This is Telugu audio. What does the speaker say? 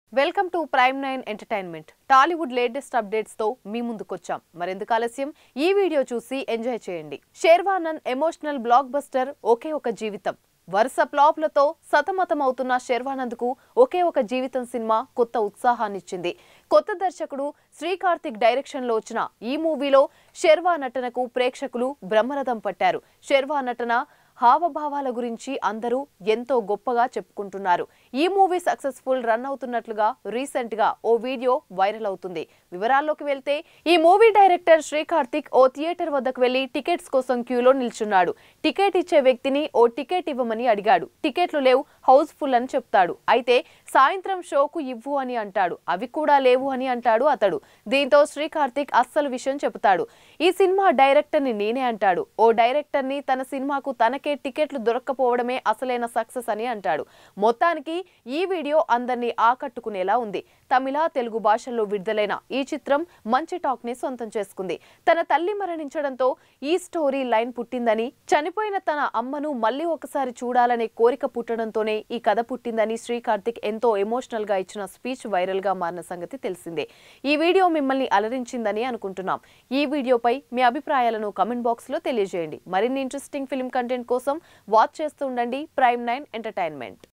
welcome to prime nine entertainment Tollywood latest updates తో మీ ముందుకొచ్చాం మరెందుకు ఆలస్యం ఈ వీడియో చూసి ఎంజాయ్ చేయండి Sharwanand emotional blockbuster Oke Oka Jeevitham వరుస ఫ్లాప్లతో సతమతమవుతున్న శర్వానంద్కు ఒకే ఒక జీవితం సినిమా కొత్త ఉత్సాహాన్నిచ్చింది కొత్త దర్శకుడు శ్రీ కార్తిక్ డైరెక్షన్లో వచ్చిన ఈ మూవీలో శర్వా నటనకు ప్రేక్షకులు బ్రహ్మరథం పట్టారు శర్వా నటన హావభావాల గురించి అందరూ ఎంతో గొప్పగా చెప్పుకుంటున్నారు ఈ మూవీ సక్సెస్ఫుల్ రన్ అవుతున్నట్లుగా రీసెంట్ గా ఓ వీడియో వైరల్ అవుతుంది వివరాల్లోకి వెళ్తే ఈ మూవీ డైరెక్టర్ శ్రీ కార్తిక్ ఓ థియేటర్ వద్దకు వెళ్లి టికెట్స్ కోసం క్యూలో నిల్చున్నాడు టికెట్ ఇచ్చే వ్యక్తిని ఓ టికెట్ ఇవ్వమని అడిగాడు టికెట్లు లేవు హౌస్ ఫుల్ అని చెప్తాడు అయితే సాయంత్రం షోకు ఇవ్వు అని అంటాడు అవి కూడా లేవు అని అంటాడు అతడు దీంతో శ్రీ కార్తిక్ అస్సలు విషయం చెబుతాడు ఈ సినిమా డైరెక్టర్ ని నేనే అంటాడు ఓ డైరెక్టర్ ని తన సినిమాకు తనకే టికెట్లు దొరక్కపోవడమే అసలైన సక్సెస్ అని అంటాడు మొత్తానికి ఈ వీడియో అందరినీ ఆకట్టుకునేలా ఉంది తమిళ తెలుగు భాషల్లో విడుదలైన ఈ చిత్రం మంచి టాక్ ని సొంతం చేసుకుంది తన తల్లి మరణించడంతో ఈ స్టోరీ లైన్ పుట్టిందని చనిపోయిన తన అమ్మను మళ్ళీ ఒకసారి చూడాలనే కోరిక పుట్టడంతోనే ఈ కథ పుట్టిందని శ్రీ కార్తిక్ ఎంతో ఎమోషనల్ గా ఇచ్చిన స్పీచ్ వైరల్ గా మారిన సంగతి తెలిసిందే ఈ వీడియో మిమ్మల్ని అలరించిందని అనుకుంటున్నాం ఈ వీడియోపై మీ అభిప్రాయాలను కమెంట్ బాక్స్ లో తెలియజేయండి మరిన్ని ఇంట్రెస్టింగ్ ఫిల్మ్ కంటెంట్ కోసం వాచ్ చేస్తూ ఉండండి ప్రైమ్ నైన్ ఎంటర్టైన్మెంట్